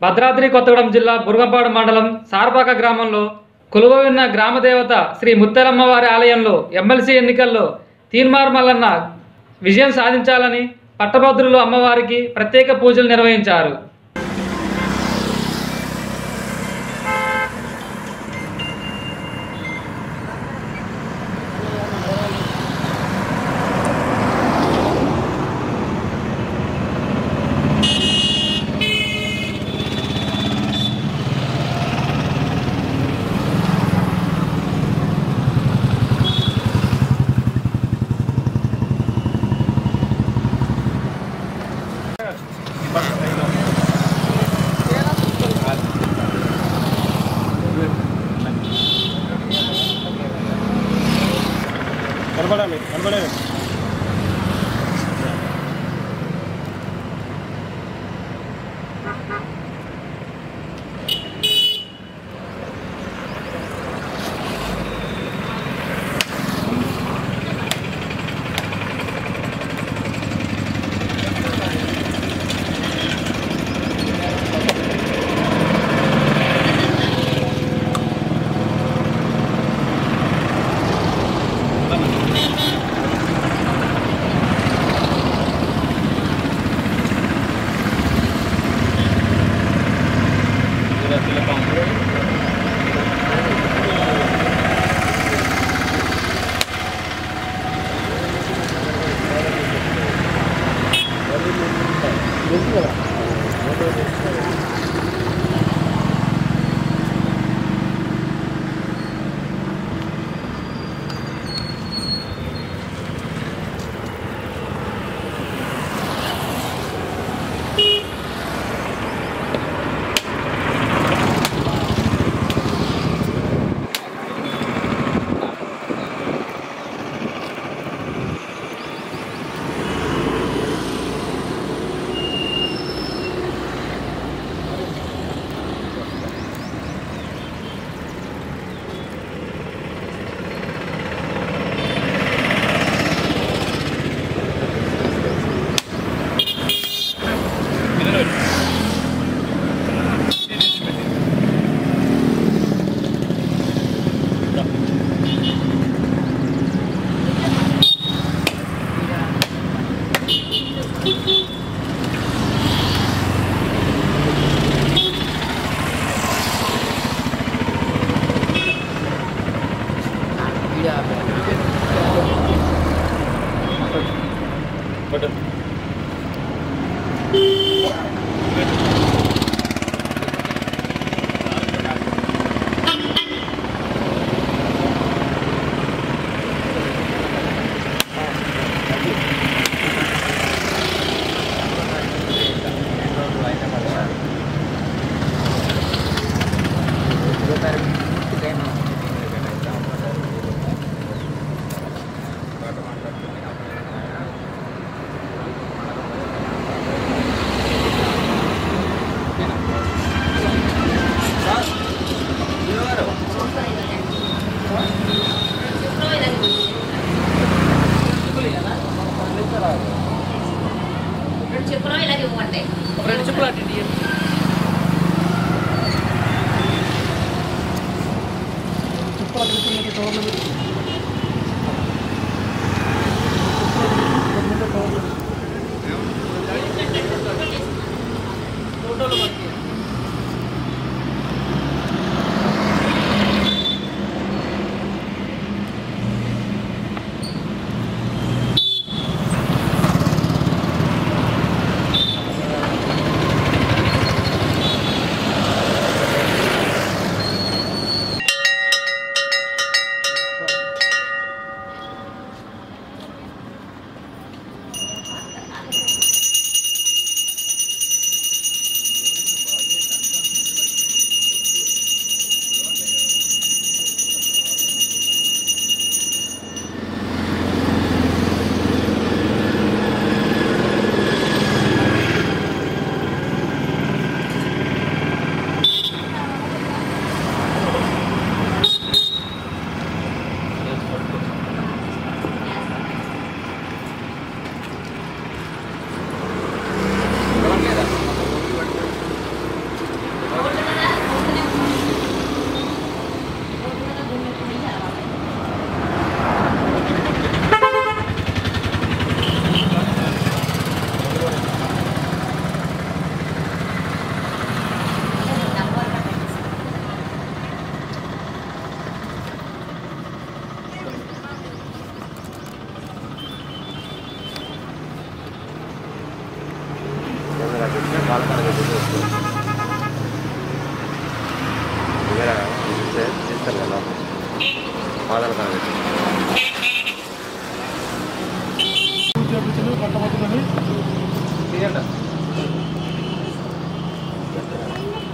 భద్రాద్రి కొత్తగూడెం జిల్లా బుర్గంపాడు మండలం సారపాక గ్రామంలో కొలువవిన్న గ్రామదేవత శ్రీ ముత్తెలమ్మ వారి ఆలయంలో ఎమ్మెల్సీ ఎన్నికల్లో తీన్మార్ మల్లన్న విజయం సాధించాలని పట్టభద్రులు అమ్మవారికి ప్రత్యేక పూజలు నిర్వహించారు కనబడాలి కనబడాలి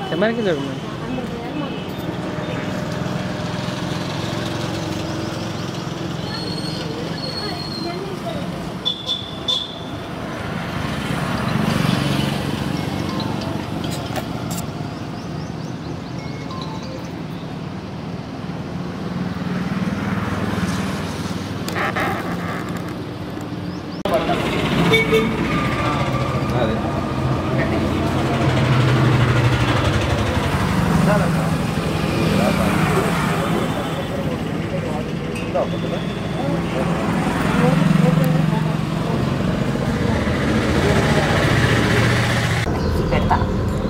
కెమెరాకి చూడండి పెడతా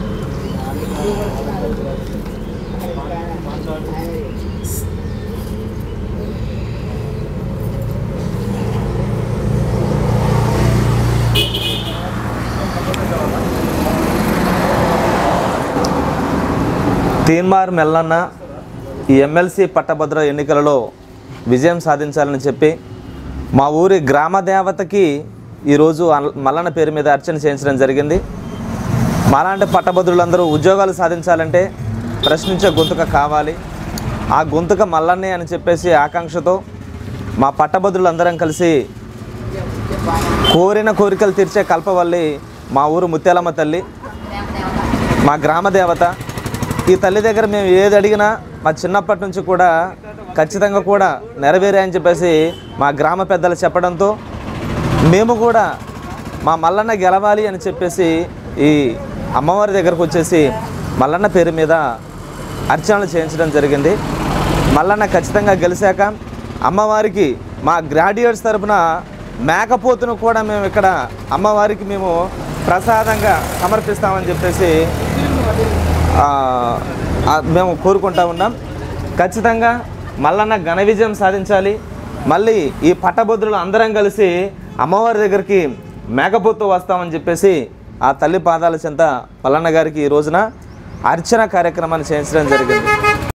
తీన్మార్ మెల్లన్న ఈ ఎమ్మెల్సీ పట్టభద్ర ఎన్నికలలో విజయం సాధించాలని చెప్పి మా ఊరి గ్రామ దేవతకి ఈరోజు అల్- మల్లన్న పేరు మీద అర్చన చేయించడం జరిగింది మాలాంటి పట్టభద్రులందరూ ఉద్యోగాలు సాధించాలంటే ప్రశ్నించే గొంతుక కావాలి ఆ గొంతుక మల్లన్నే అని చెప్పేసి ఆకాంక్షతో మా పట్టభద్రులందరం కలిసి కోరిన కోరికలు తీర్చే కల్పవల్లి మా ఊరు ముత్యాలమ్మ తల్లి మా గ్రామ దేవత ఈ తల్లి దగ్గర మేము ఏది అడిగినా మా చిన్నప్పటి నుంచి కూడా ఖచ్చితంగా కూడా నెరవేరాయని చెప్పేసి మా గ్రామ పెద్దలు చెప్పడంతో మేము కూడా మా మల్లన్న గెలవాలి అని చెప్పేసి ఈ అమ్మవారి దగ్గరకు వచ్చేసి మల్లన్న పేరు మీద అర్చనలు చేయించడం జరిగింది మల్లన్న ఖచ్చితంగా గెలిచాక అమ్మవారికి మా గ్రాడ్యుయేట్స్ తరపున మేకపోతును కూడా మేము ఇక్కడ అమ్మవారికి మేము ప్రసాదంగా సమర్పిస్తామని చెప్పేసి ఆ, ఆ, మేము కోరుకుంటా ఉన్నాం ఖచ్చితంగా మల్లన్న ఘన విజయం సాధించాలి మళ్ళీ ఈ పట్టభద్రులు అందరం కలిసి అమ్మవారి దగ్గరికి మేకపోతూ వస్తామని చెప్పేసి ఆ తల్లి పాదాల చెంత మల్లన్న గారికి ఈ రోజున అర్చన కార్యక్రమాన్ని చేయించడం జరిగింది